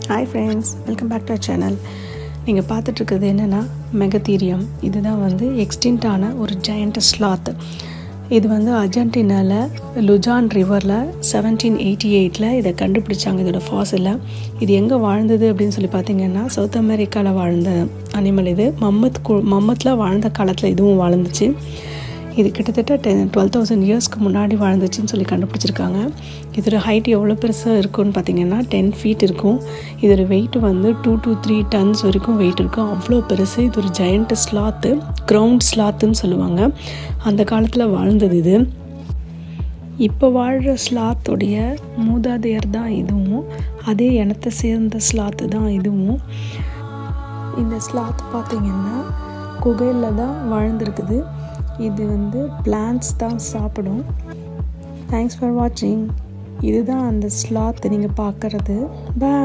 hi friends welcome back to channel நீங்கள் பார்த்துட்ருக்கிறது என்னென்னா மெகதீரியம் இதுதான் வந்து எக்ஸ்டின்ட்டான ஒரு ஜெயண்ட் ஸ்லாத் இது வந்து அர்ஜென்டினாவில் லுஜான் ரிவரில் செவன்டீன் எயிட்டி எயிட்டில் இதை கண்டுபிடிச்சாங்க இதோட ஃபாசிலில் இது எங்கே வாழ்ந்தது அப்படின்னு சொல்லி பார்த்தீங்கன்னா சவுத் அமெரிக்காவில் வாழ்ந்த அனிமல் இது மம்மத் கு மம்மத்தில் வாழ்ந்த காலத்தில் இதுவும் வாழ்ந்துச்சு இது கிட்டத்தட்ட டென் டுவெல் தௌசண்ட் இயர்ஸ்க்கு முன்னாடி வாழ்ந்துச்சுன்னு சொல்லி கண்டுபிடிச்சிருக்காங்க இதோட ஹைட் எவ்வளோ பெருசாக இருக்கும்னு பார்த்தீங்கன்னா டென் ஃபீட் இருக்கும் இதோட வெயிட் வந்து டூ டு த்ரீ டன்ஸ் வரைக்கும் வெயிட் இருக்கும் அவ்வளோ பெருசு இது ஒரு ஜெயண்ட் ஸ்லாத்து கிரவுண்ட் ஸ்லாத்துன்னு சொல்லுவாங்க அந்த காலத்தில் வாழ்ந்தது இது இப்போ வாழ்கிற ஸ்லாத்துடைய மூதாதையர் தான் இதுவும் அதே இனத்தை சேர்ந்த ஸ்லாத்து தான் இதுவும் இந்த ஸ்லாத் பார்த்திங்கன்னா குகையில் தான் வாழ்ந்துருக்குது இது வந்து பிளான்ஸ் தான் சாப்பிடும் தேங்க்ஸ் ஃபார் வாட்சிங் இதுதான் அந்த ஸ்லாத் நீங்கள் பார்க்குறது பா